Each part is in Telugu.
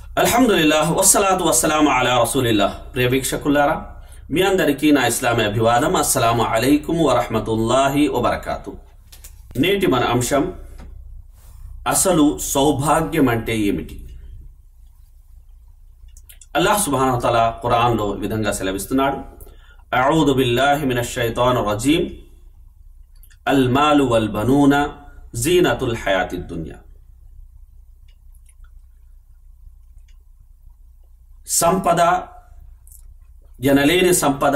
అల్హమ్దుల్లాహ్ వస్సలాతు వస్సలాము అలా రసూలిల్లాహ్ ప్రియ వీక్షకులారా మీ అందరికీ నా ఇస్లామీ అభివాదం అస్సలాము అలైకుం వరహమతుల్లాహి వబర్కాతు నేటి మన అంశం అసలు సౌభాగ్యం అంటే ఏమిటి అల్లాహ్ సుబానతల ఖురాన్లో ఈ విధంగా సెలవిస్తున్నాడు అఊదు బిల్లాహి మినష్ షైతాన్ రజీం అల్ మాలు వల్ బనూన జీనతుల్ హయాతి దున్యా సంపద ఎనలేని సంపద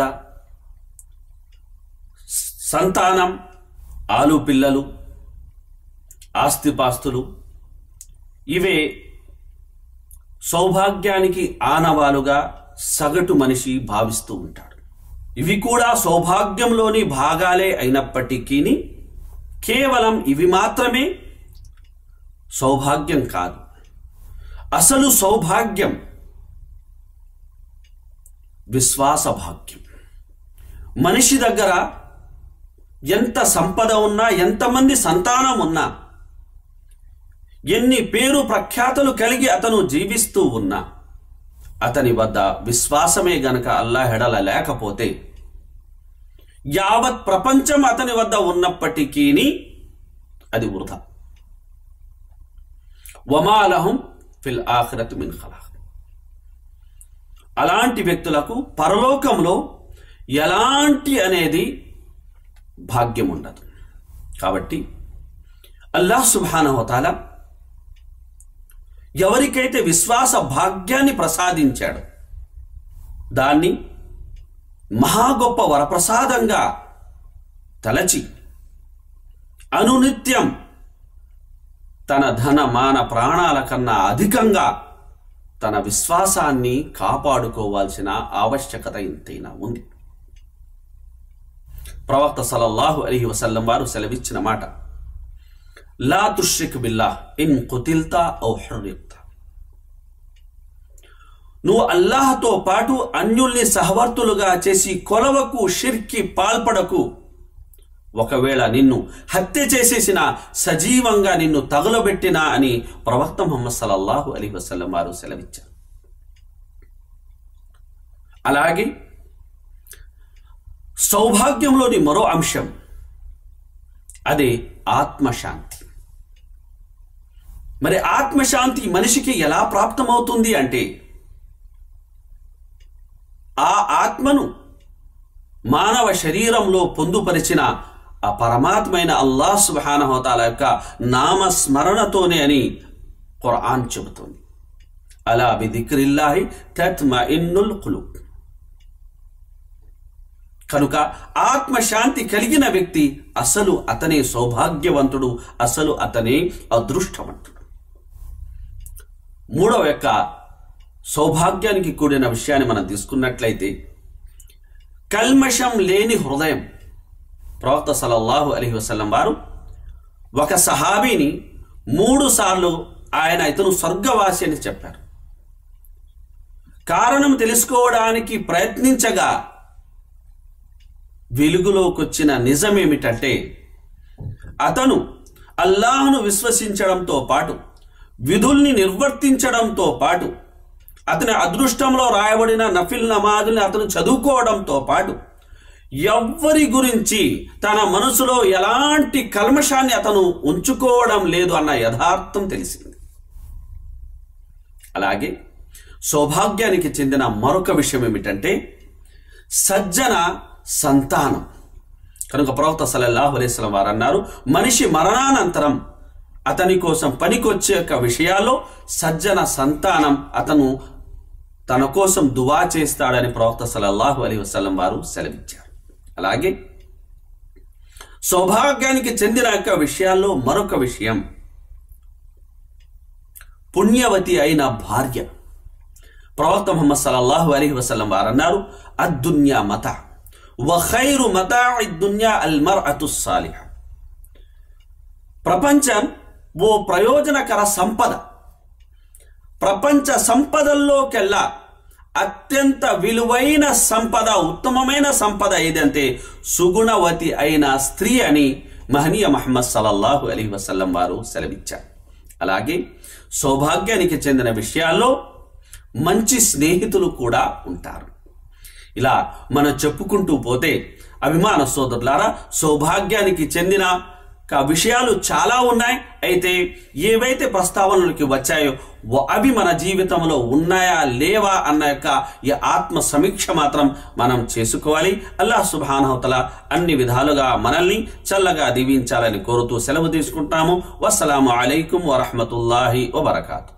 సంతానం ఆలు పిల్లలు ఆస్తిపాస్తులు ఇవే సౌభాగ్యానికి ఆనవాలుగా సగటు మనిషి భావిస్తూ ఉంటాడు ఇవి కూడా సౌభాగ్యంలోని భాగాలే అయినప్పటికీ కేవలం ఇవి మాత్రమే సౌభాగ్యం కాదు అసలు సౌభాగ్యం విశ్వాస భాగ్యం మనిషి దగ్గర ఎంత సంపద ఉన్నా ఎంతమంది సంతానం ఉన్నా ఎన్ని పేరు ప్రఖ్యాతలు కలిగి అతను జీవిస్తూ ఉన్నా అతని వద్ద విశ్వాసమే గనక అల్లాహెడల లేకపోతే యావత్ ప్రపంచం అతని వద్ద ఉన్నప్పటికీ అది వృధా వమాలహం ఫిల్ ఆఖరత్ మిన్ ఖలాక్ అలాంటి వ్యక్తులకు పరలోకంలో ఎలాంటి అనేది భాగ్యం ఉండదు కాబట్టి అల్లాహ్ సుబానవతాల ఎవరికైతే విశ్వాస భాగ్యాన్ని ప్రసాదించాడు దాన్ని మహా గొప్ప వరప్రసాదంగా తలచి అనునిత్యం తన ధన మాన ప్రాణాల కన్నా అధికంగా తన విశ్వాసాన్ని కాపాడుకోవాల్సిన ఆవశ్యకత ఎంతైనా ఉంది ప్రవక్త సలల్లాహు అలీ వసల్లం వారు సెలవిచ్చిన మాట లా తుష్రిక్ బిల్లా ఇన్ కుతిల్తా ఔ హర్రిక్తా నువ్వు అల్లాహతో పాటు అన్యుల్ని సహవర్తులుగా చేసి కొలవకు షిర్కి పాల్పడకు ఒకవేళ నిన్ను హత్య చేసేసిన సజీవంగా నిన్ను తగులబెట్టినా అని ప్రవక్త ముహమ్మద్ సలల్లాహు అలీ వసల్లం వారు సెలవిచ్చారు అలాగే సౌభాగ్యంలోని మరో అంశం అదే ఆత్మశాంతి మరి ఆత్మశాంతి మనిషికి ఎలా ప్రాప్తమవుతుంది అంటే ఆ ఆత్మను మానవ శరీరంలో పొందుపరిచిన ఆ పరమాత్మైన అల్లాహ్ సుబానహోతాల యొక్క నామస్మరణతోనే అని ఖురాన్ చెబుతుంది అలా బిదిక్రిల్లాహి తత్మ ఇన్నుల్ కులుబ్ కనుక ఆత్మశాంతి కలిగిన వ్యక్తి అసలు అతనే సౌభాగ్యవంతుడు అసలు అతనే అదృష్టవంతుడు మూడవ యొక్క సౌభాగ్యానికి కూడిన విషయాన్ని మనం తీసుకున్నట్లయితే కల్మషం లేని హృదయం ప్రవక్త సలల్లాహు అలీ వసల్లం వారు ఒక సహాబీని మూడు సార్లు ఆయన ఇతను స్వర్గవాసి అని చెప్పారు కారణం తెలుసుకోవడానికి ప్రయత్నించగా వెలుగులోకొచ్చిన నిజమేమిటంటే అతను అల్లాహను విశ్వసించడంతో పాటు విధుల్ని నిర్వర్తించడంతో పాటు అతని అదృష్టంలో రాయబడిన నఫిల్ నమాజుల్ని అతను చదువుకోవడంతో పాటు ఎవ్వరి గురించి తన మనసులో ఎలాంటి కల్మషాన్ని అతను ఉంచుకోవడం లేదు అన్న యథార్థం తెలిసింది అలాగే సౌభాగ్యానికి చెందిన మరొక విషయం ఏమిటంటే సజ్జన సంతానం కనుక ప్రవక్త సలల్లాహు అలైస్లం వారు అన్నారు మనిషి మరణానంతరం అతని కోసం పనికొచ్చే యొక్క విషయాల్లో సజ్జన సంతానం అతను తన కోసం దువా చేస్తాడని ప్రవక్త సలల్లాహు అలీ వసల్లం వారు సెలవిచ్చారు అలాగే సౌభాగ్యానికి చెందిన యొక్క విషయాల్లో మరొక విషయం పుణ్యవతి అయిన భార్య ప్రవక్త ముహమ్మద్ సలల్లాహు అలీ వసల్లం వారు అన్నారు అద్దున్యా మత వఖైరు మతా దున్యా అల్మర్ అతుస్సాలిహ ప్రపంచం ఓ ప్రయోజనకర సంపద ప్రపంచ సంపదల్లోకెల్లా అత్యంత విలువైన సంపద ఉత్తమమైన సంపద ఏదంటే సుగుణవతి అయిన స్త్రీ అని మహనీయ మహమ్మద్ సలల్లాహు అలీ వసల్లం వారు సెలవిచ్చారు అలాగే సౌభాగ్యానికి చెందిన విషయాల్లో మంచి స్నేహితులు కూడా ఉంటారు ఇలా మనం చెప్పుకుంటూ పోతే అభిమాన సోదరులారా సౌభాగ్యానికి చెందిన క- విషయాలు చాలా ఉన్నాయి అయితే ఏవైతే ప్రస్తావనలకి వచ్చాయో వ- అవి మన జీవితంలో ఉన్నాయా లేవా అన్న యొక్క ఈ ఆత్మ సమీక్ష మాత్రం మనం చేసుకోవాలి అల్లాహ్ సుబానవతల అన్ని విధాలుగా మనల్ని చల్లగా దీవించాలని కోరుతూ సెలవు తీసుకుంటాము వస్సలాము అలైకుం వరహమతుల్లాహి వబర్కాతు